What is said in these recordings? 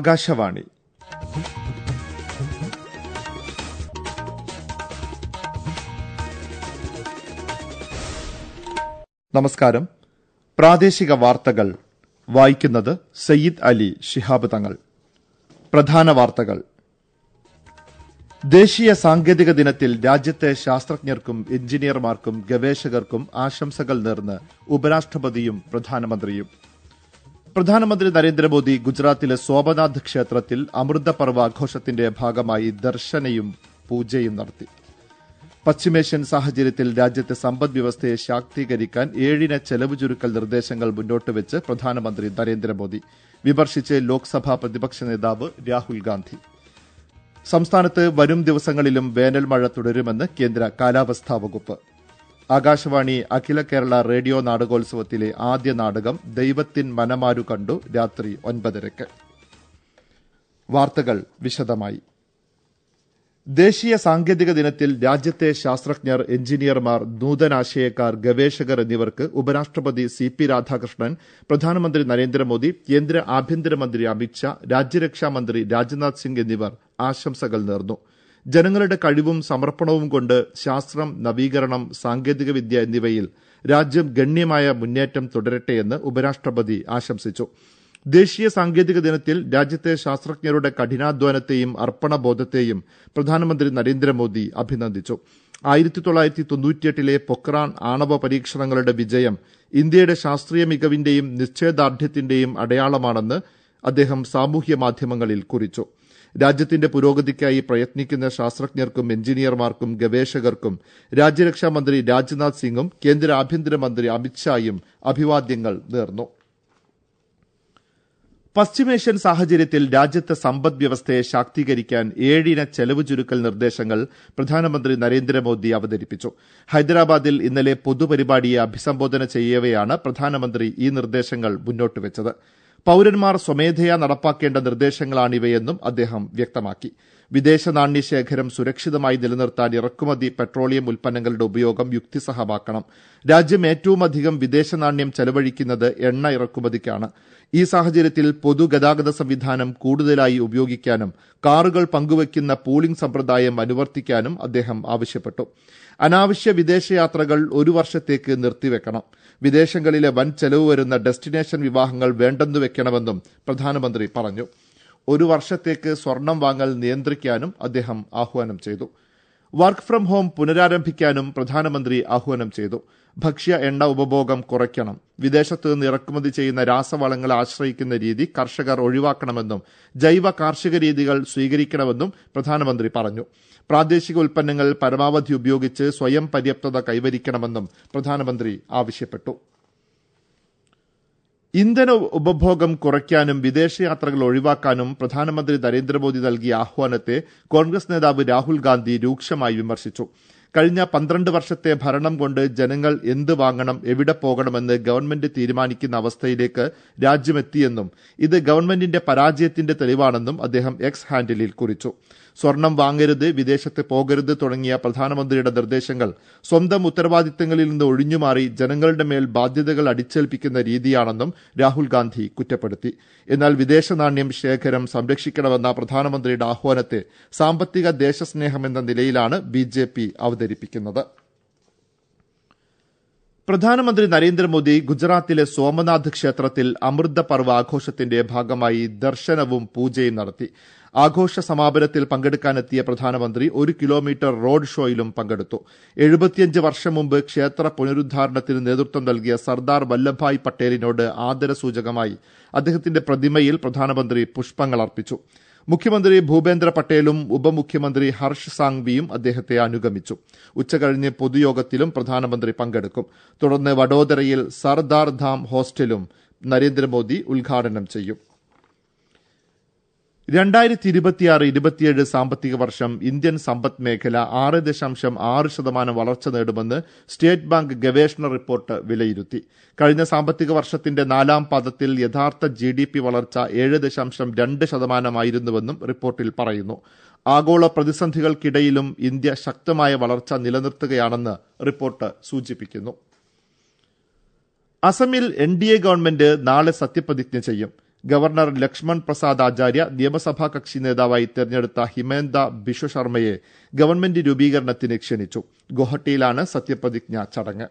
ആകാശവാണി നമസ്കാരം പ്രാദേശിക വാർത്തകൾ വായിക്കുന്നത് സയ്യിദ് അലി ശിഹാബ് തങ്ങൾ പ്രധാന വാർത്തകൾ ദേശീയ സാങ്കേതിക ദിനത്തിൽ രാജ്യത്തെ ശാസ്ത്രജ്ഞർക്കും എഞ്ചിനീയർമാർക്കും ഗവേഷകർക്കും ആശംസകൾ നേർന്ന് ഉപരാഷ്ട്രപതിയും പ്രധാനമന്ത്രിയും പ്രധാനമന്ത്രി നരേന്ദ്രമോദി ഗുജറാത്തിലെ സോമനാഥ് ക്ഷേത്രത്തിൽ അമൃതപർവ ആഘോഷത്തിന്റെ ഭാഗമായി ദർശനയും പൂജയും നടത്തി പശ്ചിമേഷ്യൻ സാഹചര്യത്തിൽ രാജ്യത്തെ സമ്പദ് വ്യവസ്ഥയെ ശാക്തീകരിക്കാൻ ഏഴിന ചെലവ് ചുരുക്കൽ നിർദ്ദേശങ്ങൾ മുന്നോട്ട് വെച്ച് പ്രധാനമന്ത്രി നരേന്ദ്രമോദി വിമർശിച്ച് ലോക്സഭാ പ്രതിപക്ഷ നേതാവ് രാഹുൽ ഗാന്ധി സംസ്ഥാനത്ത് വരും ദിവസങ്ങളിലും വേനൽ മഴ തുടരുമെന്ന് കേന്ദ്ര കാലാവസ്ഥാ വകുപ്പ് ആകാശവാണി അഖില കേരള റേഡിയോ നാടകോത്സവത്തിലെ ആദ്യ നാടകം ദൈവത്തിൻ മനമാരു കണ്ടു രാത്രി ഒൻപതരയ്ക്ക് വാർത്തകൾ വിശദമായി ദേശീയ സാങ്കേതിക ദിനത്തിൽ രാജ്യത്തെ ശാസ്ത്രജ്ഞർ എഞ്ചിനീയർമാർ നൂതനാശയക്കാർ ഗവേഷകർ എന്നിവർക്ക് ഉപരാഷ്ട്രപതി സി പി രാധാകൃഷ്ണൻ പ്രധാനമന്ത്രി നരേന്ദ്രമോദി കേന്ദ്ര ആഭ്യന്തരമന്ത്രി അമിത്ഷാ രാജ്യരക്ഷാ മന്ത്രി രാജ്നാഥ് സിംഗ് എന്നിവർ ആശംസകൾ നേർന്നു ജനങ്ങളുടെ കഴിവും സമർപ്പണവും കൊണ്ട് ശാസ്ത്രം നവീകരണം സാങ്കേതികവിദ്യ എന്നിവയിൽ രാജ്യം ഗണ്യമായ മുന്നേറ്റം തുടരട്ടെയെന്ന് ഉപരാഷ്ട്രപതി ആശംസിച്ചു ദേശീയ സാങ്കേതിക ദിനത്തിൽ രാജ്യത്തെ ശാസ്ത്രജ്ഞരുടെ കഠിനാധ്വാനത്തെയും അർപ്പണബോധത്തെയും പ്രധാനമന്ത്രി നരേന്ദ്രമോദി അഭിനന്ദിച്ചു ആയിരത്തി തൊള്ളായിരത്തി തൊണ്ണൂറ്റിയെട്ടിലെ പൊക്രാൻ ആണവ പരീക്ഷണങ്ങളുടെ വിജയം ഇന്ത്യയുടെ ശാസ്ത്രീയ മികവിന്റെയും നിശ്ചയദാർഢ്യത്തിന്റെയും അടയാളമാണെന്ന് അദ്ദേഹം സാമൂഹ്യ മാധ്യമങ്ങളിൽ കുറിച്ചു രാജ്യത്തിന്റെ പുരോഗതിക്കായി പ്രയത്നിക്കുന്ന ശാസ്ത്രജ്ഞർക്കും എഞ്ചിനീയർമാർക്കും ഗവേഷകർക്കും രാജ്യരക്ഷാ മന്ത്രി രാജ്നാഥ് സിംഗും കേന്ദ്ര ആഭ്യന്തരമന്ത്രി അമിത്ഷായും അഭിവാദ്യങ്ങൾ നേർന്നു പശ്ചിമേഷ്യൻ സാഹചര്യത്തിൽ രാജ്യത്തെ സമ്പദ് വ്യവസ്ഥയെ ശാക്തീകരിക്കാൻ ഏഴിന ചെലവ് ചുരുക്കൽ നിർദ്ദേശങ്ങൾ പ്രധാനമന്ത്രി നരേന്ദ്രമോദി അവതരിപ്പിച്ചു ഹൈദരാബാദിൽ ഇന്നലെ പൊതുപരിപാടിയെ അഭിസംബോധന ചെയ്യവെയാണ് പ്രധാനമന്ത്രി ഈ നിർദ്ദേശങ്ങൾ മുന്നോട്ട് വെച്ചത് പൌരന്മാർ സ്വമേധയാ നടപ്പാക്കേണ്ട നിർദ്ദേശങ്ങളാണിവയെന്നും അദ്ദേഹം വ്യക്തമാക്കി വിദേശ നാണ്യശേഖരം സുരക്ഷിതമായി നിലനിർത്താൻ ഇറക്കുമതി പെട്രോളിയം ഉൽപ്പന്നങ്ങളുടെ ഉപയോഗം യുക്തിസഹമാക്കണം രാജ്യം ഏറ്റവുമധികം വിദേശ നാണ്യം ചെലവഴിക്കുന്നത് എണ്ണ ഇറക്കുമതിക്കാണ് ഈ സാഹചര്യത്തിൽ പൊതുഗതാഗത സംവിധാനം കൂടുതലായി ഉപയോഗിക്കാനും കാറുകൾ പങ്കുവയ്ക്കുന്ന പൂളിംഗ് സമ്പ്രദായം അനുവർത്തിക്കാനും അദ്ദേഹം ആവശ്യപ്പെട്ടു അനാവശ്യ വിദേശയാത്രകൾ ഒരു വർഷത്തേക്ക് നിർത്തിവെക്കണം വിദേശങ്ങളിലെ വൻ ചെലവ് വരുന്ന ഡെസ്റ്റിനേഷൻ വിവാഹങ്ങൾ വേണ്ടെന്നു വെക്കണമെന്നും പ്രധാനമന്ത്രി പറഞ്ഞു ഒരു വർഷത്തേക്ക് സ്വർണം വാങ്ങൽ നിയന്ത്രിക്കാനും അദ്ദേഹം ആഹ്വാനം ചെയ്തു വർക്ക് ഫ്രം ഹോം പുനരാരംഭിക്കാനും പ്രധാനമന്ത്രി ആഹ്വാനം ചെയ്തു ഭക്ഷ്യ എണ്ണ ഉപഭോഗം കുറയ്ക്കണം വിദേശത്ത് നിന്ന് ഇറക്കുമതി ചെയ്യുന്ന രാസവളങ്ങളെ ആശ്രയിക്കുന്ന രീതി കർഷകർ ഒഴിവാക്കണമെന്നും ജൈവ കാർഷിക രീതികൾ സ്വീകരിക്കണമെന്നും പ്രധാനമന്ത്രി പറഞ്ഞു പ്രാദേശിക ഉൽപ്പന്നങ്ങൾ പരമാവധി ഉപയോഗിച്ച് സ്വയം പര്യാപ്തത കൈവരിക്കണമെന്നും പ്രധാനമന്ത്രി ആവശ്യപ്പെട്ടു ഇന്ധന ഉപഭോഗം കുറയ്ക്കാനും വിദേശയാത്രകൾ ഒഴിവാക്കാനും പ്രധാനമന്ത്രി നരേന്ദ്രമോദി നൽകിയ ആഹ്വാനത്തെ കോൺഗ്രസ് നേതാവ് രാഹുൽ ഗാന്ധി രൂക്ഷമായി വിമർശിച്ചു കഴിഞ്ഞ പന്ത്രണ്ട് വർഷത്തെ ഭരണം കൊണ്ട് ജനങ്ങൾ എന്ത് വാങ്ങണം എവിടെ പോകണമെന്ന് ഗവൺമെന്റ് തീരുമാനിക്കുന്ന അവസ്ഥയിലേക്ക് രാജ്യമെത്തിയെന്നും ഇത് ഗവൺമെന്റിന്റെ പരാജയത്തിന്റെ തെളിവാണെന്നും അദ്ദേഹം എക്സ് ഹാൻഡിലിൽ കുറിച്ചു സ്വർണം വാങ്ങരുത് വിദേശത്ത് പോകരുത് തുടങ്ങിയ പ്രധാനമന്ത്രിയുടെ നിർദ്ദേശങ്ങൾ സ്വന്തം ഉത്തരവാദിത്തങ്ങളിൽ നിന്ന് ഒഴിഞ്ഞുമാറി ജനങ്ങളുടെ മേൽ ബാധ്യതകൾ അടിച്ചേൽപ്പിക്കുന്ന രീതിയാണെന്നും രാഹുൽ ഗാന്ധി കുറ്റപ്പെടുത്തി എന്നാൽ വിദേശ നാണ്യം ശേഖരം സംരക്ഷിക്കണമെന്ന പ്രധാനമന്ത്രിയുടെ ആഹ്വാനത്തെ സാമ്പത്തിക ദേശസ്നേഹമെന്ന നിലയിലാണ് ബി ജെ പി അവതരിപ്പിക്കുന്നത് പ്രധാനമന്ത്രി നരേന്ദ്രമോദി ഗുജറാത്തിലെ സോമനാഥ് ക്ഷേത്രത്തിൽ അമൃത പർവ്വ ആഘോഷത്തിന്റെ ഭാഗമായി ദർശനവും പൂജയും നടത്തി ആഘോഷ സമാപനത്തിൽ പങ്കെടുക്കാനെത്തിയ പ്രധാനമന്ത്രി ഒരു കിലോമീറ്റർ റോഡ് ഷോയിലും പങ്കെടുത്തു എഴുപത്തിയഞ്ച് വർഷം മുമ്പ് ക്ഷേത്ര പുനരുദ്ധാരണത്തിന് നേതൃത്വം നൽകിയ സർദാർ വല്ലഭായ് പട്ടേലിനോട് ആദരസൂചകമായി അദ്ദേഹത്തിന്റെ പ്രതിമയിൽ പ്രധാനമന്ത്രി പുഷ്പങ്ങൾ അർപ്പിച്ചു മുഖ്യമന്ത്രി ഭൂപേന്ദ്ര പട്ടേലും ഉപമുഖ്യമന്ത്രി ഹർഷ് സാങ്വിയും അദ്ദേഹത്തെ അനുഗമിച്ചു ഉച്ചകഴിഞ്ഞ് പൊതുയോഗത്തിലും പ്രധാനമന്ത്രി പങ്കെടുക്കും തുടർന്ന് വഡോദരയിൽ സർദാർ ധാം ഹോസ്റ്റലും നരേന്ദ്രമോദി ഉദ്ഘാടനം ചെയ്യും രണ്ടായിരത്തി ഇരുപത്തിയാറ് ഇരുപത്തിയേഴ് സാമ്പത്തിക വർഷം ഇന്ത്യൻ സമ്പദ് മേഖല ആറ് ദശാംശം ആറ് ശതമാനം വളർച്ച നേടുമെന്ന് സ്റ്റേറ്റ് ബാങ്ക് ഗവേഷണ റിപ്പോർട്ട് വിലയിരുത്തി കഴിഞ്ഞ സാമ്പത്തിക വർഷത്തിന്റെ നാലാം പാദത്തിൽ യഥാർത്ഥ ജി ഡി പി വളർച്ച ഏഴ് ദശാംശം രണ്ട് ശതമാനമായിരുന്നുവെന്നും റിപ്പോർട്ടിൽ പറയുന്നു ആഗോള പ്രതിസന്ധികൾക്കിടയിലും ഇന്ത്യ ശക്തമായ വളർച്ച നിലനിർത്തുകയാണെന്ന് റിപ്പോർട്ട് സൂചിപ്പിക്കുന്നു അസമിൽ എൻ ഡി എ ഗവൺമെന്റ് നാളെ സത്യപ്രതിജ്ഞ ചെയ്യും ഗവർണർ ലക്ഷ്മൺ പ്രസാദ് ആചാര്യ നിയമസഭാ കക്ഷി നേതാവായി തെരഞ്ഞെടുത്ത ഹിമേന്ദ ബിശ്വ ശർമ്മയെ ഗവൺമെന്റ് രൂപീകരണത്തിന് ക്ഷണിച്ചു ഗുവാഹട്ടിയിലാണ് സത്യപ്രതിജ്ഞ ചടങ്ങ്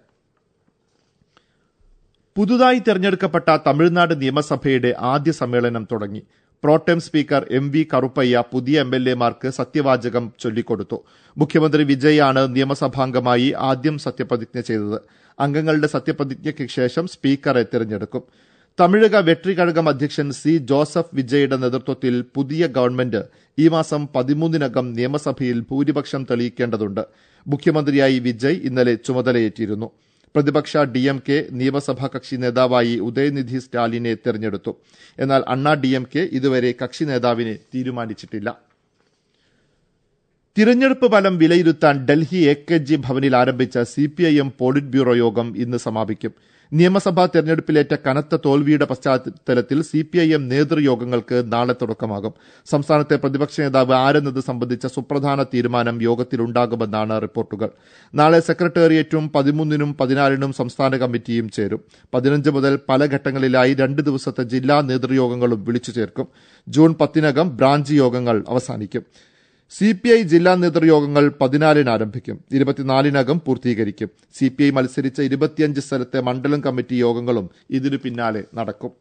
പുതുതായി തെരഞ്ഞെടുക്കപ്പെട്ട തമിഴ്നാട് നിയമസഭയുടെ ആദ്യ സമ്മേളനം തുടങ്ങി pro tem speaker M V Karuppaiya പുതിയ എം എൽ എമാർക്ക് സത്യവാചകം ചൊല്ലിക്കൊടുത്തു മുഖ്യമന്ത്രി വിജയാണ് നിയമസഭാംഗമായി ആദ്യം സത്യപ്രതിജ്ഞ ചെയ്തത് അംഗങ്ങളുടെ സത്യപ്രതിജ്ഞയ്ക്ക് ശേഷം സ്പീക്കറെ തെരഞ്ഞെടുക്കും തമിഴക വെട്രികഴകം അധ്യക്ഷൻ സി ജോസഫ് വിജയുടെ നേതൃത്വത്തിൽ പുതിയ ഗവൺമെന്റ് ഈ മാസം പതിമൂന്നിനകം നിയമസഭയിൽ ഭൂരിപക്ഷം തെളിയിക്കേണ്ടതുണ്ട് മുഖ്യമന്ത്രിയായി വിജയ് ഇന്നലെ ചുമതലയേറ്റിരുന്നു പ്രതിപക്ഷ ഡി എം കെ നിയമസഭാ കക്ഷി നേതാവായി ഉദയനിധി സ്റ്റാലിനെ തെരഞ്ഞെടുത്തു എന്നാൽ അണ്ണാ ഡി എം കെ ഇതുവരെ കക്ഷി നേതാവിനെ തീരുമാനിച്ചിട്ടില്ല തിരഞ്ഞെടുപ്പ് ഫലം വിലയിരുത്താൻ ഡൽഹി എ കെ ജി ഭവനിൽ ആരംഭിച്ച C P I M politburo യോഗം ഇന്ന് സമാപിക്കും നിയമസഭാ തെരഞ്ഞെടുപ്പിലേറ്റ കനത്ത തോൽവിയുടെ പശ്ചാത്തലത്തിൽ സി പി ഐ എം നേതൃയോഗങ്ങൾക്ക് നാളെ തുടക്കമാകും സംസ്ഥാനത്തെ പ്രതിപക്ഷ നേതാവ് ആരെന്നത് സംബന്ധിച്ച സുപ്രധാന തീരുമാനം യോഗത്തിലുണ്ടാകുമെന്നാണ് റിപ്പോർട്ടുകൾ നാളെ സെക്രട്ടേറിയറ്റും പതിമൂന്നിനും പതിനാലിനും സംസ്ഥാന കമ്മിറ്റിയും ചേരും പതിനഞ്ച് മുതൽ പല ഘട്ടങ്ങളിലായി രണ്ട് ദിവസത്തെ ജില്ലാ നേതൃയോഗങ്ങളും വിളിച്ചു ചേർക്കും ജൂൺ പത്തിനകം ബ്രാഞ്ച് യോഗങ്ങൾ അവസാനിക്കും സി പി ഐ ജില്ലാ നേതൃയോഗങ്ങൾ പതിനാലിന് ആരംഭിക്കും ഇരുപത്തിനാലിനകം പൂർത്തീകരിക്കും സി പി ഐ മത്സരിച്ച ഇരുപത്തിയഞ്ച് സ്ഥലത്തെ മണ്ഡലം കമ്മിറ്റി യോഗങ്ങളും ഇതിനു പിന്നാലെ നടക്കും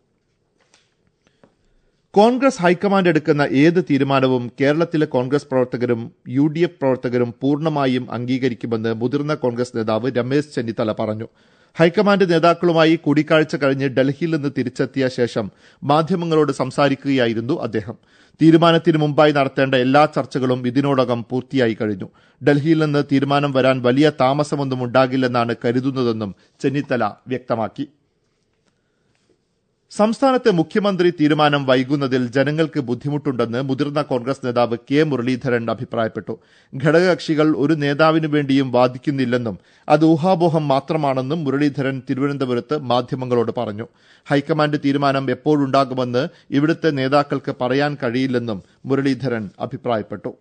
കോൺഗ്രസ് ഹൈക്കമാൻഡ് എടുക്കുന്ന ഏത് തീരുമാനവും കേരളത്തിലെ കോൺഗ്രസ് പ്രവർത്തകരും യു ഡി എഫ് പ്രവർത്തകരും പൂർണ്ണമായും അംഗീകരിക്കുമെന്ന് മുതിർന്ന കോൺഗ്രസ് നേതാവ് രമേശ് ചെന്നിത്തല പറഞ്ഞു ഹൈക്കമാൻഡ് നേതാക്കളുമായി കൂടിക്കാഴ്ച കഴിഞ്ഞ് ഡൽഹിയിൽ നിന്ന് തിരിച്ചെത്തിയ ശേഷം മാധ്യമങ്ങളോട് സംസാരിക്കുകയായിരുന്നു അദ്ദേഹം തീരുമാനത്തിന് മുമ്പായി നടത്തേണ്ട എല്ലാ ചർച്ചകളും ഇതിനോടകം പൂർത്തിയായി കഴിഞ്ഞു ഡൽഹിയിൽ നിന്ന് തീരുമാനം വരാൻ വലിയ താമസമൊന്നും ഉണ്ടാകില്ലെന്നാണ് കരുതുന്നതെന്നും ചെന്നിത്തല വ്യക്തമാക്കി സംസ്ഥാനത്തെ മുഖ്യമന്ത്രി തീരുമാനം വൈകുന്നതിൽ ജനങ്ങൾക്ക് ബുദ്ധിമുട്ടുണ്ടെന്ന് മുതിർന്ന കോൺഗ്രസ് നേതാവ് കെ മുരളീധരൻ അഭിപ്രായപ്പെട്ടു ഘടകകക്ഷികൾ ഒരു നേതാവിനു വേണ്ടിയും വാദിക്കുന്നില്ലെന്നും അത് ഊഹാപോഹം മാത്രമാണെന്നും മുരളീധരൻ തിരുവനന്തപുരത്ത് മാധ്യമങ്ങളോട് പറഞ്ഞു ഹൈക്കമാൻഡ് തീരുമാനം എപ്പോഴുണ്ടാകുമെന്ന് ഇവിടുത്തെ നേതാക്കൾക്ക് പറയാൻ കഴിയില്ലെന്നും മുരളീധരൻ അഭിപ്രായപ്പെട്ടു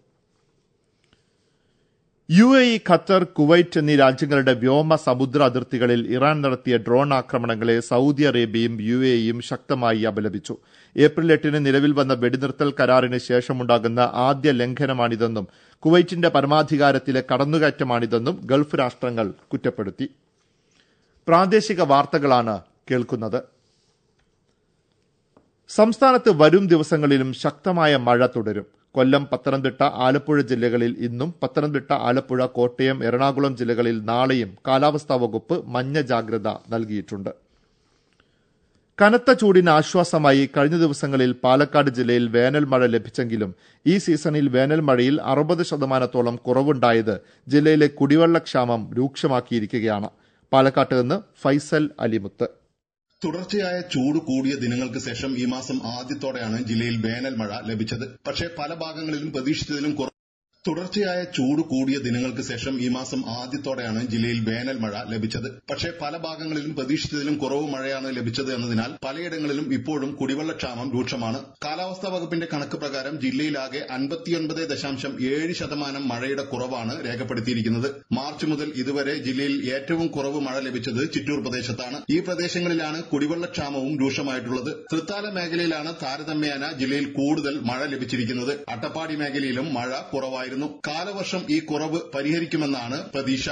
U A E Qatar Kuwait എന്നീ രാജ്യങ്ങളുടെ വ്യോമ സമുദ്ര അതിർത്തികളിൽ ഇറാൻ നടത്തിയ ഡ്രോൺ ആക്രമണങ്ങളെ സൌദി അറേബ്യയും യു എ ഇയും ശക്തമായി അപലപിച്ചു ഏപ്രിൽ എട്ടിന് നിലവിൽ വന്ന വെടിനിർത്തൽ കരാറിന് ശേഷമുണ്ടാകുന്ന ആദ്യ ലംഘനമാണിതെന്നും കുവൈറ്റിന്റെ പരമാധികാരത്തിലെ കടന്നുകയറ്റമാണിതെന്നും ഗൾഫ് രാഷ്ട്രങ്ങൾ കുറ്റപ്പെടുത്തി പ്രാദേശിക വാർത്തകളാണ് കേൾക്കുന്നത് സംസ്ഥാനത്ത് വരും ദിവസങ്ങളിലും ശക്തമായ മഴ തുടരും കൊല്ലം പത്തനംതിട്ട ആലപ്പുഴ ജില്ലകളിൽ ഇന്നും പത്തനംതിട്ട ആലപ്പുഴ കോട്ടയം എറണാകുളം ജില്ലകളിൽ നാളെയും കാലാവസ്ഥാ വകുപ്പ് മഞ്ഞ ജാഗ്രത നൽകിയിട്ടുണ്ട് കനത്ത ചൂടിന് ആശ്വാസമായി കഴിഞ്ഞ ദിവസങ്ങളിൽ പാലക്കാട് ജില്ലയിൽ വേനൽ മഴ ലഭിച്ചെങ്കിലും ഈ സീസണിൽ വേനൽ മഴയിൽ അറുപത് ശതമാനത്തോളം കുറവുണ്ടായത് ജില്ലയിലെ കുടിവെള്ളക്ഷാമം രൂക്ഷമാക്കിയിരിക്കുകയാണ് പാലക്കാട്ട് നിന്ന് ഫൈസൽ അലിമുത്ത് തുടർച്ചയായ ചൂട് കൂടിയ ദിനങ്ങൾക്ക് ശേഷം ഈ മാസം ആദ്യത്തോടെയാണ് ജില്ലയിൽ വേനൽ മഴ ലഭിച്ചത് പക്ഷേ പല ഭാഗങ്ങളിലും പ്രതീക്ഷിച്ചതിലും കുറ തുടർച്ചയായ ചൂട് കൂടിയ ദിനങ്ങൾക്ക് ശേഷം ഈ മാസം ആദ്യത്തോടെയാണ് ജില്ലയിൽ വേനൽ മഴ ലഭിച്ചത് പക്ഷേ പല ഭാഗങ്ങളിലും പ്രതീക്ഷിച്ചതിലും കുറവ് മഴയാണ് ലഭിച്ചത് എന്നതിനാൽ പലയിടങ്ങളിലും ഇപ്പോഴും കുടിവെള്ളക്ഷാമം രൂക്ഷമാണ് കാലാവസ്ഥാ വകുപ്പിന്റെ കണക്ക് പ്രകാരം ജില്ലയിലാകെ അൻപത്തിയൊൻപത് ദശാംശം ഏഴ് ശതമാനം മഴയുടെ കുറവാണ് രേഖപ്പെടുത്തിയിരിക്കുന്നത് മാർച്ച് മുതൽ ഇതുവരെ ജില്ലയിൽ ഏറ്റവും കുറവ് മഴ ലഭിച്ചത് ചിറ്റൂർ പ്രദേശത്താണ് ഈ പ്രദേശങ്ങളിലാണ് കുടിവെള്ളക്ഷാമവും രൂക്ഷമായിട്ടുള്ളത് തൃത്താല മേഖലയിലാണ് താരതമ്യേന ജില്ലയിൽ കൂടുതൽ മഴ ലഭിച്ചിരിക്കുന്നത് അട്ടപ്പാടി മേഖലയിലും മഴ കുറവായിരുന്നു കാലവർഷം ഈ കുറവ് പരിഹരിക്കുമെന്നാണ് പ്രതീക്ഷ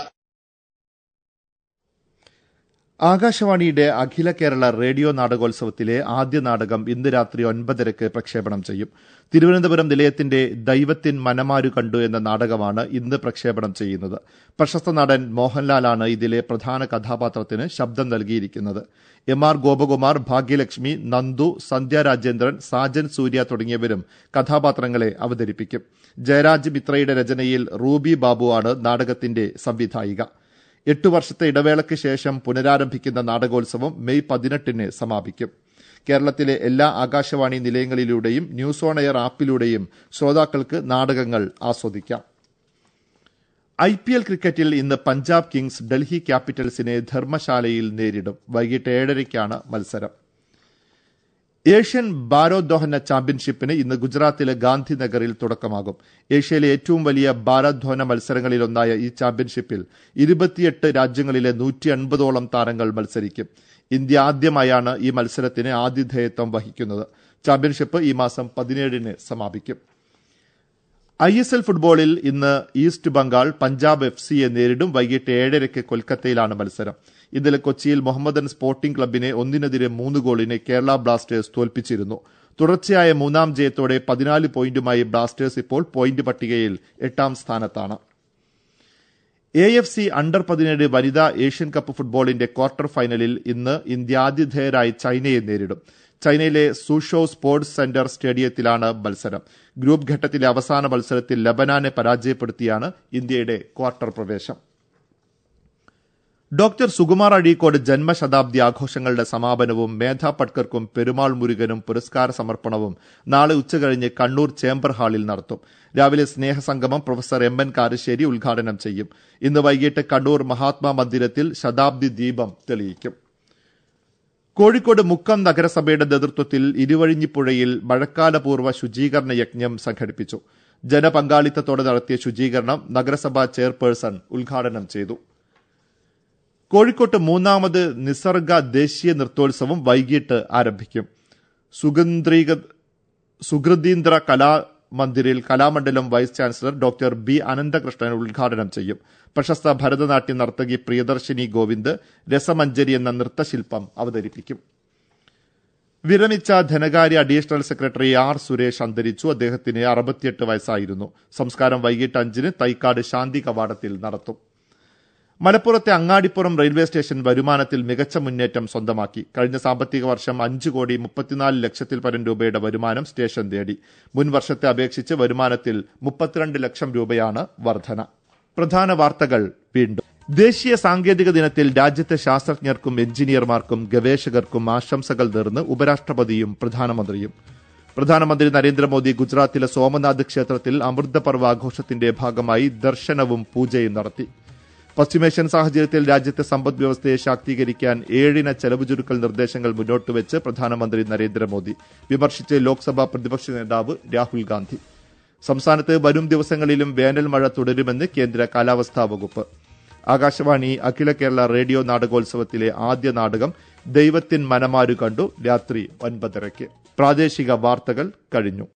ആകാശവാണിയുടെ അഖില കേരള റേഡിയോ നാടകോത്സവത്തിലെ ആദ്യ നാടകം ഇന്ന് രാത്രി ഒൻപതരക്ക് പ്രക്ഷേപണം ചെയ്യും തിരുവനന്തപുരം നിലയത്തിന്റെ ദൈവത്തിൻ മനമാരു കണ്ടു എന്ന നാടകമാണ് ഇന്ന് പ്രക്ഷേപണം ചെയ്യുന്നത് പ്രശസ്ത നടൻ മോഹൻലാലാണ് ഇതിലെ പ്രധാന കഥാപാത്രത്തിന് ശബ്ദം നൽകിയിരിക്കുന്നത് എം ആർ ഗോപകുമാർ ഭാഗ്യലക്ഷ്മി നന്ദു സന്ധ്യ രാജേന്ദ്രൻ സാജൻ സൂര്യ തുടങ്ങിയവരും കഥാപാത്രങ്ങളെ അവതരിപ്പിക്കും ജയരാജ് മിത്രയുടെ രചനയിൽ റൂബി ബാബുവാണ് നാടകത്തിന്റെ സംവിധായിക എട്ടു വർഷത്തെ ഇടവേളയ്ക്ക് ശേഷം പുനരാരംഭിക്കുന്ന നാടകോത്സവം മെയ് പതിനെട്ടിന് സമാപിക്കും കേരളത്തിലെ എല്ലാ ആകാശവാണി നിലയങ്ങളിലൂടെയും ന്യൂസ് ഓൺ എയർ ആപ്പിലൂടെയും ശ്രോതാക്കൾക്ക് നാടകങ്ങൾ ആസ്വദിക്കാം ഐ പി എൽ ക്രിക്കറ്റിൽ ഇന്ന് പഞ്ചാബ് കിങ്സ് ഡൽഹി ക്യാപിറ്റൽസിനെ ധർമ്മശാലയിൽ നേരിടും വൈകിട്ട് ഏഴരയ്ക്കാണ് മത്സരം ഏഷ്യൻ ഭാരോദ്വഹന ചാമ്പ്യൻഷിപ്പിന് ഇന്ന് ഗുജറാത്തിലെ ഗാന്ധിനഗറിൽ തുടക്കമാകും ഏഷ്യയിലെ ഏറ്റവും വലിയ ഭാരോദ്വഹന മത്സരങ്ങളിലൊന്നായ ഈ ചാമ്പ്യൻഷിപ്പിൽ ഇരുപത്തിയെട്ട് രാജ്യങ്ങളിലെ നൂറ്റി അൻപതോളം താരങ്ങൾ മത്സരിക്കും ഇന്ത്യ ആദ്യമായാണ് ഈ മത്സരത്തിന് ആതിഥേയത്വം വഹിക്കുന്നത് ചാമ്പ്യൻഷിപ്പ് ഈ മാസം പതിനേഴിന് സമാപിക്കും ഐ എസ് എൽ ഫുട്ബോളിൽ ഇന്ന് ഈസ്റ്റ് ബംഗാൾ പഞ്ചാബ് എഫ് സിയെ നേരിടും വൈകിട്ട് ഏഴരയ്ക്ക് കൊൽക്കത്തയിലാണ് മത്സരം ഇന്നലെ കൊച്ചിയിൽ മുഹമ്മദൻ സ്പോർട്ടിംഗ് ക്ലബിനെ ഒന്നിനെതിരെ മൂന്ന് ഗോളിന് കേരള ബ്ലാസ്റ്റേഴ്സ് തോൽപ്പിച്ചിരുന്നു തുടർച്ചയായ മൂന്നാം ജയത്തോടെ പതിനാല് പോയിന്റുമായി ബ്ലാസ്റ്റേഴ്സ് ഇപ്പോൾ പോയിന്റ് പട്ടികയിൽ എട്ടാം സ്ഥാനത്താണ് എ എഫ് സി അണ്ടർ പതിനേഴ് വനിതാ ഏഷ്യൻ കപ്പ് ഫുട്ബോളിന്റെ ക്വാർട്ടർ ഫൈനലിൽ ഇന്ന് ഇന്ത്യ ആതിഥേയരായി ചൈനയെ നേരിടും ചൈനയിലെ സൂഷോ സ്പോർട്സ് സെന്റർ സ്റ്റേഡിയത്തിലാണ് മത്സരം ഗ്രൂപ്പ് ഘട്ടത്തിലെ അവസാന മത്സരത്തിൽ ലബനാനെ പരാജയപ്പെടുത്തിയാണ് ഇന്ത്യയുടെ ക്വാർട്ടർ പ്രവേശം ഡോക്ടർ സുകുമാർ അഴീക്കോട് ജന്മശതാബ്ദി ആഘോഷങ്ങളുടെ സമാപനവും മേധ പട്കർക്കും പെരുമാൾ മുരുകനും പുരസ്കാര സമർപ്പണവും നാളെ ഉച്ചകഴിഞ്ഞ് കണ്ണൂർ ചേംബർ ഹാളിൽ നടത്തും രാവിലെ സ്നേഹസംഗമം പ്രൊഫസർ എം എൻ കാരശ്ശേരി ഉദ്ഘാടനം ചെയ്യും ഇന്ന് വൈകിട്ട് കണ്ണൂർ മഹാത്മാ മന്ദിരത്തിൽ ശതാബ്ദി ദീപം തെളിയിക്കും കോഴിക്കോട് മുക്കം നഗരസഭയുടെ നേതൃത്വത്തിൽ ഇരുവഴിഞ്ഞിപ്പുഴയിൽ മഴക്കാലപൂർവ്വ ശുചീകരണ യജ്ഞം സംഘടിപ്പിച്ചു ജനപങ്കാളിത്തത്തോടെ നടത്തിയ ശുചീകരണം നഗരസഭാ ചെയർപേഴ്സൺ ഉദ്ഘാടനം ചെയ്തു കോഴിക്കോട്ട് മൂന്നാമത് നിസർഗ ദേശീയ നൃത്തോത്സവം വൈകിട്ട് ആരംഭിക്കും സുഗന്ധീക സുഹൃദീന്ദ്ര കലാമന്ദിരിൽ Kalamandalam vice chancellor doctor B Ananthakrishnan ഉദ്ഘാടനം ചെയ്യും പ്രശസ്ത ഭരതനാട്യ നർത്തകി പ്രിയദർശിനി ഗോവിന്ദ് രസമഞ്ജരി എന്ന നൃത്തശില്പം അവതരിപ്പിക്കും വിരമിച്ച ധനകാര്യ അഡീഷണൽ സെക്രട്ടറി ആർ സുരേഷ് അന്തരിച്ചു അദ്ദേഹത്തിന് അറുപത്തിയെട്ട് വയസ്സായിരുന്നു സംസ്കാരം വൈകിട്ട് അഞ്ചിന് തൈക്കാട് ശാന്തി കവാടത്തിൽ നടത്തും മലപ്പുറത്തെ അങ്ങാടിപ്പുറം റെയിൽവേ സ്റ്റേഷൻ വരുമാനത്തിൽ മികച്ച മുന്നേറ്റം സ്വന്തമാക്കി കഴിഞ്ഞ സാമ്പത്തിക വർഷം അഞ്ച് കോടി മുപ്പത്തിനാല് ലക്ഷത്തിൽ പരം രൂപയുടെ വരുമാനം സ്റ്റേഷൻ നേടി മുൻ വർഷത്തെ അപേക്ഷിച്ച് വരുമാനത്തിൽ മുപ്പത്തിരണ്ട് ലക്ഷം രൂപയാണ് വർധന പ്രധാന വാർത്തകൾ വീണ്ടും ദേശീയ സാങ്കേതിക ദിനത്തിൽ രാജ്യത്തെ ശാസ്ത്രജ്ഞർക്കും എഞ്ചിനീയർമാർക്കും ഗവേഷകർക്കും ആശംസകൾ നേർന്ന് ഉപരാഷ്ട്രപതിയും പ്രധാനമന്ത്രിയും പ്രധാനമന്ത്രി നരേന്ദ്രമോദി ഗുജറാത്തിലെ സോമനാഥ് ക്ഷേത്രത്തിൽ അമൃതപർവ്വ ആഘോഷത്തിന്റെ ഭാഗമായി ദർശനവും പൂജയും നടത്തി പശ്ചിമേഷ്യൻ സാഹചര്യത്തിൽ രാജ്യത്തെ സമ്പദ് വ്യവസ്ഥയെ ശാക്തീകരിക്കാൻ ഏഴിന ചെലവ് ചുരുക്കൽ നിർദ്ദേശങ്ങൾ മുന്നോട്ട് വെച്ച് പ്രധാനമന്ത്രി നരേന്ദ്രമോദി വിമർശിച്ച് ലോക്സഭാ പ്രതിപക്ഷ നേതാവ് രാഹുൽ ഗാന്ധി സംസ്ഥാനത്ത് വരും ദിവസങ്ങളിലും വേനൽ മഴ തുടരുമെന്ന് കേന്ദ്ര കാലാവസ്ഥാ വകുപ്പ് ആകാശവാണി അഖില കേരള റേഡിയോ നാടകോത്സവത്തിലെ ആദ്യ നാടകം ദൈവത്തിൻ മനമാരു കണ്ടു രാത്രി ഒൻപതരയ്ക്ക് പ്രാദേശിക വാർത്തകൾ കഴിഞ്ഞു